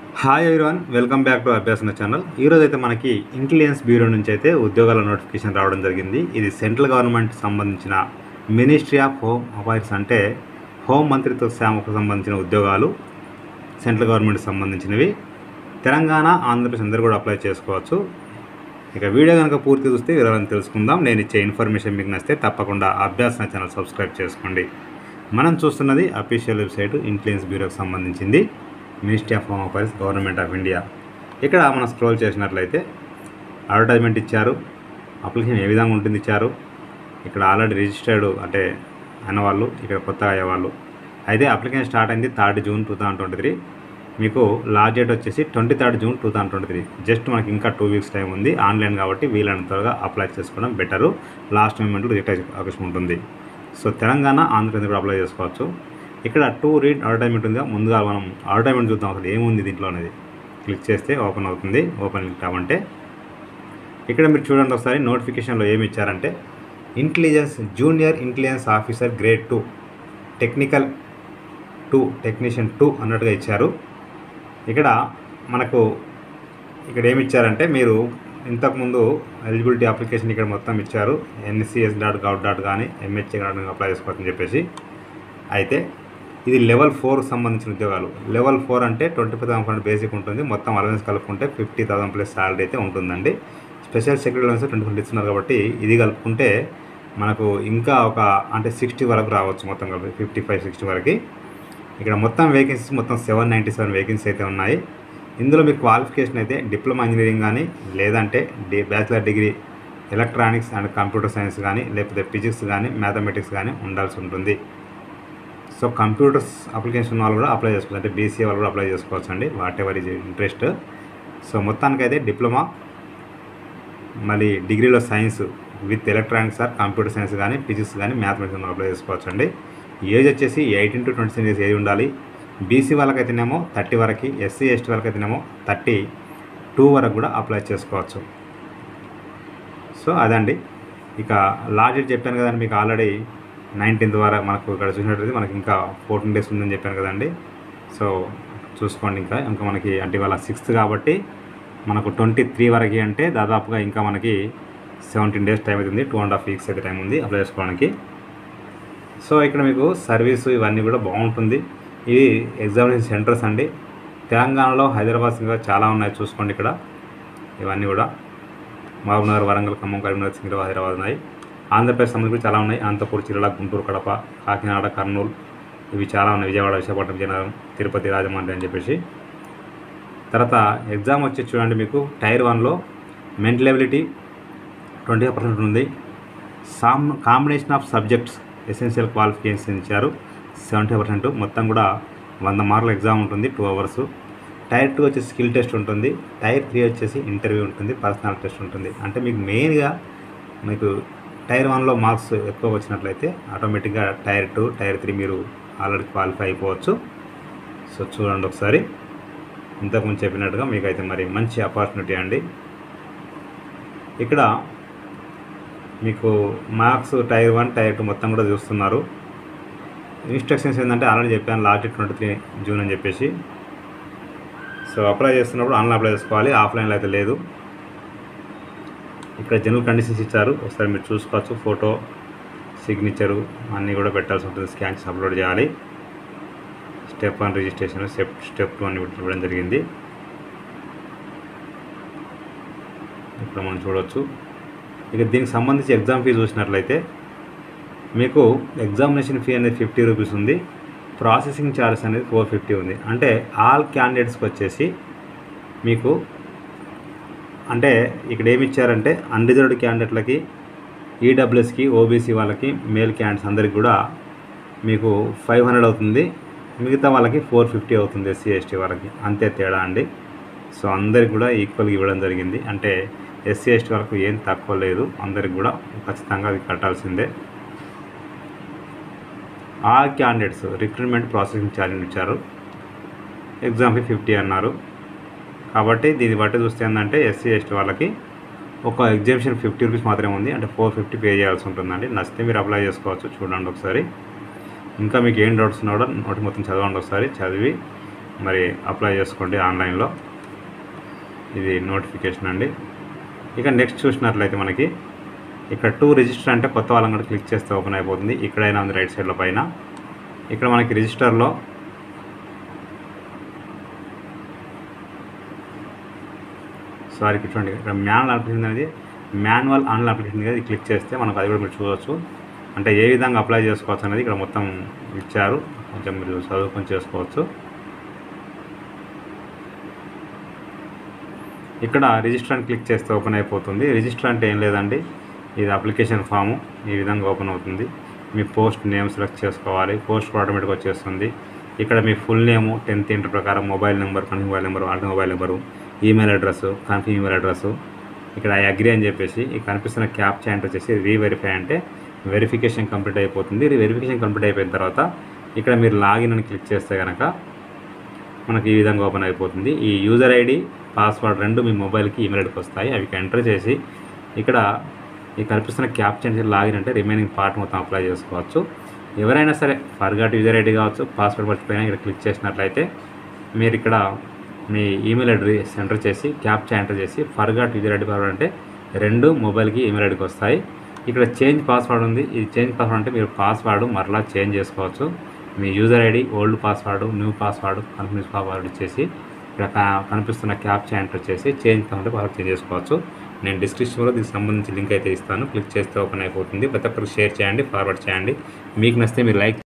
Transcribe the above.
hi everyone welcome back to Abhyasana channel ఈరోజు అయితే మనకి ఇంటెలిజెన్స్ బ్యూరో నుంచి అయితే ఉద్యోగాల నోటిఫికేషన్ రావడం జరిగింది ఇది సెంట్రల్ గవర్నమెంట్ సంబంధించిన మినిస్ట్రీ ఆఫ్ హోమ్ అఫైర్స్ అంటే హోం మంత్రిత్వ శాఖకు సంబంధించిన ఉద్యోగాలు సెంట్రల్ గవర్నమెంట్ సంబంధించినవి తెలంగాణ ఆంధ్రప్రదేశ్ అందరూ కూడా అప్లై చేసుకోవచ్చు ఇక వీడియో కనుక పూర్తి చూస్తే వివరాలను తెలుసుకుందాం నేను ఇచ్చే ఇన్ఫర్మేషన్ మీకు నచ్చితే తప్పకుండా అభ్యాసన ఛానల్ సబ్స్క్రైబ్ చేసుకోండి మనం చూస్తున్నది అఫీషియల్ వెబ్సైట్ ఇంటెలిజెన్స్ బ్యూరోకి సంబంధించింది ministry of home affairs government of India ఇక్కడ మనం స్క్రోల్ చేసినట్లయితే అడ్వర్టైజ్మెంట్ ఇచ్చారు అప్లికేషన్ ఏ విధంగా ఉంటుంది ఇచ్చారు ఇక్కడ ఆల్రెడీ రిజిస్టర్డ్ అంటే అయిన వాళ్ళు ఇక్కడ కొత్తగా అయ్యేవాళ్ళు అయితే అప్లికేషన్ స్టార్ట్ అయింది third June two thousand twenty three మీకు లాస్ట్ డేట్ వచ్చేసి twenty third June two thousand twenty three just మనకి ఇంకా టూ వీక్స్ టైం ఉంది ఆన్లైన్ కాబట్టి వీలైనంత త్వరగా అప్లై చేసుకోవడం బెటరు లాస్ట్ మూమెంట్లో రిటైర్ అవకాశం ఉంటుంది సో తెలంగాణ ఆంధ్రప్రదేశ్ కూడా అప్లై చేసుకోవచ్చు ఇక్కడ టూ రీడ్ అడ్వర్టైజ్మెంట్ ఉంది ముందుగా మనం అడ్వర్టైజ్మెంట్ చూద్దాం అసలు ఏముంది దీంట్లో అనేది క్లిక్ చేస్తే ఓపెన్ అవుతుంది ఓపెన్ లింక్ అవ్వంటే ఇక్కడ మీరు చూడండి ఒకసారి నోటిఫికేషన్లో ఏమి ఇచ్చారంటే intelligence junior intelligence officer grade two technical two technician two అన్నట్టుగా ఇచ్చారు ఇక్కడ మనకు ఇక్కడ ఏమి ఇచ్చారంటే మీరు ఇంతకుముందు ఎలిజిబిలిటీ అప్లికేషన్ ఇక్కడ మొత్తం ఇచ్చారు ఎన్సిఎస్ డాట్ గవ్ డాట్ కానీ ఎంహెచ్ఏ డాట్ అప్లై చేసుకోవచ్చని చెప్పేసి అయితే ఇది లెవెల్ ఫోర్ సంబంధించిన ఉద్యోగాలు లెవెల్ ఫోర్ అంటే ట్వంటీ ఫైవ్ థౌసండ్ బేసిక్ ఉంటుంది మొత్తం అలవెన్స్ కలుపుకుంటే ఫిఫ్టీ థౌసండ్ ప్లస్ సాలరీ అయితే ఉంటుందండి special security allowance twenty five ఇస్తున్నారు కాబట్టి ఇది కలుపుకుంటే మనకు ఇంకా ఒక అంటే సిక్స్టీ వరకు రావచ్చు మొత్తం కలిపి ఫిఫ్టీ ఫైవ్ సిక్స్టీ వరకు ఇక్కడ మొత్తం వేకెన్సీస్ మొత్తం సెవెన్ నైంటీ సెవెన్ వేకెన్సీ అయితే ఉన్నాయి ఇందులో మీకు క్వాలిఫికేషన్ అయితే డిప్లొమా ఇంజనీరింగ్ కానీ లేదంటే the bachelor degree electronics and computer science కానీ లేకపోతే ఫిజిక్స్ కానీ మ్యాథమెటిక్స్ కానీ ఉండాల్సి ఉంటుంది సో కంప్యూటర్స్ అప్లికేషన్ వాళ్ళు కూడా అప్లై చేసుకోవచ్చు అంటే బీసీఏ వాళ్ళు కూడా అప్లై చేసుకోవచ్చు అండి whatever is interest so మొత్తానికైతే డిప్లొమా మళ్ళీ డిగ్రీలో science with electronics or computer science కానీ ఫిజిక్స్ కానీ మ్యాథమెటిక్స్ అప్లై చేసుకోవచ్చు అండి ఏజ్ వచ్చేసి eighteen to twenty seven years age ఉండాలి బీసీ వాళ్ళకైతేనేమో థర్టీ వరకు ఎస్సీ ఎస్టీ వాళ్ళకైతేనేమో థర్టీ టూ వరకు కూడా అప్లై చేసుకోవచ్చు సో అదండి ఇక లాస్ట్ డేట్ చెప్పాను కదండి మీకు ఆల్రెడీ నైన్టీన్త్ వరకు మనకు ఇక్కడ చూసినట్లయితే మనకి ఇంకా ఫోర్టీన్ డేస్ ఉందని చెప్పాను కదండి సో చూసుకోండి ఇంకా ఇంకా మనకి అంటే ఇవాళ సిక్స్త్ కాబట్టి మనకు ట్వంటీ త్రీ వరకు అంటే దాదాపుగా ఇంకా మనకి సెవెంటీన్ డేస్ టైం అవుతుంది టూ అండ్ హాఫ్ వీక్స్ అయితే టైం ఉంది అప్లై చేసుకోవడానికి సో ఇక్కడ మీకు సర్వీసు ఇవన్నీ కూడా బాగుంటుంది ఇవి ఎగ్జామినేషన్ సెంటర్స్ అండి తెలంగాణలో హైదరాబాద్ ఇంకా చాలా ఉన్నాయి చూసుకోండి ఇక్కడ ఇవన్నీ కూడా మహబూబ్నగర్ వరంగల్ ఖమ్మం కరీంనగర్ సికింద్రాబాద్ హైదరాబాద్ ఉన్నాయి ఆంధ్రప్రదేశ్ సంబంధించి కూడా చాలా ఉన్నాయి అనంతపూర్ జిల్లా గుంటూరు కడప కాకినాడ కర్నూలు ఇవి చాలా ఉన్నాయి విజయవాడ విశాఖపట్నం విజయనగరం తిరుపతి రాజమండ్రి అని చెప్పేసి తర్వాత ఎగ్జామ్ వచ్చి చూడండి మీకు టైర్ వన్లో mental ability twenty five percent ఉంది some combination of subjects essential qualification ఇచ్చారు సెవెంటీ పర్సెంట్ మొత్తం కూడా వంద మార్కుల ఎగ్జామ్ ఉంటుంది టూ అవర్స్ టైర్ టూ వచ్చేసి స్కిల్ టెస్ట్ ఉంటుంది టైర్ త్రీ వచ్చేసి ఇంటర్వ్యూ ఉంటుంది పర్సనల్ టెస్ట్ ఉంటుంది అంటే మీకు మెయిన్గా మీకు టైర్ వన్లో మార్క్స్ ఎక్కువ వచ్చినట్లయితే ఆటోమేటిక్గా టైర్ టూ టైర్ త్రీ మీరు ఆల్రెడీ క్వాలిఫై అయిపోవచ్చు సో చూడండి ఒకసారి ఇంతకుముందు చెప్పినట్టుగా మీకైతే మరి మంచి ఆపర్చునిటీ అండి ఇక్కడ మీకు marks tier one tier two మొత్తం కూడా చూస్తున్నారు ఇన్స్ట్రక్షన్స్ ఏంటంటే ఆల్రెడీ చెప్పాను లాస్ట్ ట్వంటీ త్రీ జూన్ అని చెప్పేసి సో అప్లై చేస్తున్నప్పుడు ఆన్లైన్ అప్లై చేసుకోవాలి ఆఫ్లైన్లో అయితే లేదు ఇక్కడ జనరల్ కండిషన్స్ ఇచ్చారు ఒకసారి మీరు చూసుకోవచ్చు ఫోటో సిగ్నేచరు అన్నీ కూడా పెట్టాల్సి ఉంటుంది స్కాన్ చేసి అప్లోడ్ చేయాలి step one registration step step two అని ఇవ్వడం జరిగింది ఇక్కడ మనం చూడవచ్చు ఇక దీనికి సంబంధించి ఎగ్జామ్ ఫీ చూసినట్లయితే మీకు ఎగ్జామినేషన్ ఫీ అనేది ఫిఫ్టీ రూపీస్ ఉంది ప్రాసెసింగ్ ఛార్జెస్ అనేది ఫోర్ ఫిఫ్టీ ఉంది అంటే ఆల్ క్యాండిడేట్స్కి వచ్చేసి మీకు అంటే ఇక్కడ ఏమి ఇచ్చారంటే అన్రిజర్వ్డ్ క్యాండిడేట్లకి ఈడబ్ల్యూఎస్కి ఓబీసీ వాళ్ళకి మేల్ క్యాండిడేట్స్ అందరికి కూడా మీకు ఫైవ్ హండ్రెడ్ అవుతుంది మిగతా వాళ్ళకి ఫోర్ ఫిఫ్టీ అవుతుంది ఎస్సీ ఎస్టీ వాళ్ళకి అంతే తేడా అండి సో అందరికి కూడా ఈక్వల్గా ఇవ్వడం జరిగింది అంటే ఎస్సీ ఎస్టీ వరకు ఏం తక్కువ లేదు అందరికి కూడా ఖచ్చితంగా అది కట్టాల్సిందే ఆ క్యాండిడేట్స్ రిక్రూట్మెంట్ ప్రాసెసింగ్ ఛార్జ్ ఇచ్చారు ఎగ్జామ్ ఫీ ఫిఫ్టీ అన్నారు కాబట్టి దీన్ని బట్టి చూస్తే ఏంటంటే ఎస్సీ ఎస్టీ వాళ్ళకి ఒక ఎగ్జామిషన్ ఫిఫ్టీ రూపీస్ మాత్రమే ఉంది అంటే ఫోర్ ఫిఫ్టీ పే చేయాల్సి ఉంటుందండి నచ్చితే మీరు అప్లై చేసుకోవచ్చు చూడండి ఒకసారి ఇంకా మీకు ఏం డౌట్స్ ఉన్నాడో నోటి మొత్తం చదవండి ఒకసారి చదివి మరి అప్లై చేసుకోండి ఆన్లైన్లో ఇది నోటిఫికేషన్ అండి ఇక నెక్స్ట్ చూసినట్లయితే మనకి ఇక్కడ టూ రిజిస్టర్ అంటే కొత్త వాళ్ళని కూడా క్లిక్ చేస్తే ఓపెన్ అయిపోతుంది ఇక్కడైనా ఉంది రైట్ సైడ్లో పైన ఇక్కడ మనకి రిజిస్టర్లో సారీ ఇక్కడ చూడండి ఇక్కడ మాన్యువల్ అప్లికేషన్ అనేది మాన్యువల్ ఆన్లైన్ అప్లికేషన్ అనేది క్లిక్ చేస్తే మనకు అది కూడా మీరు చూడవచ్చు అంటే ఏ విధంగా అప్లై చేసుకోవచ్చు అనేది ఇక్కడ మొత్తం ఇచ్చారు కొంచెం మీరు చదువుకొని చేసుకోవచ్చు ఇక్కడ రిజిస్టర్ అని క్లిక్ చేస్తే ఓపెన్ అయిపోతుంది రిజిస్టర్ అంటే ఏం లేదండి ఇది అప్లికేషన్ ఫాము ఈ విధంగా ఓపెన్ అవుతుంది మీ పోస్ట్ నేమ్ సెలెక్ట్ చేసుకోవాలి పోస్ట్ ఆటోమేటిక్గా వచ్చేస్తుంది ఇక్కడ మీ ఫుల్ నేము టెన్త్ ఇంటర్ ప్రకారం mobile number confirm mobile number alt mobile number email address confirm email address ఇక్కడ ఐ అగ్రి అని చెప్పేసి ఈ కనిపిస్తున్న క్యాప్ చాంట్ వచ్చేసి రీవెరిఫై అంటే వెరిఫికేషన్ కంప్లీట్ అయిపోతుంది వెరిఫికేషన్ కంప్లీట్ అయిపోయిన తర్వాత ఇక్కడ మీరు లాగిన్ అని క్లిక్ చేస్తే కనుక మనకి ఈ విధంగా ఓపెన్ అయిపోతుంది ఈ యూజర్ ఐడి పాస్వర్డ్ రెండు మీ మొబైల్కి ఈమెయిల్ ఐడికి వస్తాయి అవి ఎంటర్ చేసి ఇక్కడ ఈ కనిపిస్తున్న క్యాప్చర్ చేసి లాగిన్ అంటే రిమైనింగ్ పార్ట్ మొత్తం అప్లై చేసుకోవచ్చు ఎవరైనా సరే ఫర్గాట్ యూజర్ ఐడి కావచ్చు పాస్వర్డ్ మర్చిపోయినా ఇక్కడ క్లిక్ చేసినట్లయితే మీరు ఇక్కడ మీ ఈమెయిల్ అడ్రస్ ఎంటర్ చేసి క్యాప్చా ఎంటర్ చేసి ఫర్గాట్ యూజర్ ఐడి పాస్వర్డ్ అంటే రెండు మొబైల్కి ఈమెయిల్ ఐడికి వస్తాయి ఇక్కడ చేంజ్ పాస్వర్డ్ ఉంది ఇది చేంజ్ పాస్వర్డ్ అంటే మీరు పాస్వర్డ్ మరలా చేంజ్ చేసుకోవచ్చు మీ user ID old password new password confirm password ఇచ్చేసి ఇక్కడ క- కనిపిస్తున్న క్యాప్చా ఎంటర్ చేసి చేంజ్ కావాలంటే పాస్వర్డ్ చేంజ్ చేసుకోవచ్చు నేను డిస్క్రిప్షన్లో దీనికి సంబంధించి లింక్ అయితే ఇస్తాను క్లిక్ చేస్తే ఓపెన్ అయిపోతుంది ప్రతి ఒక్కరికి షేర్ చేయండి ఫార్వర్డ్ చేయండి మీకు నచ్చితే మీరు లైక్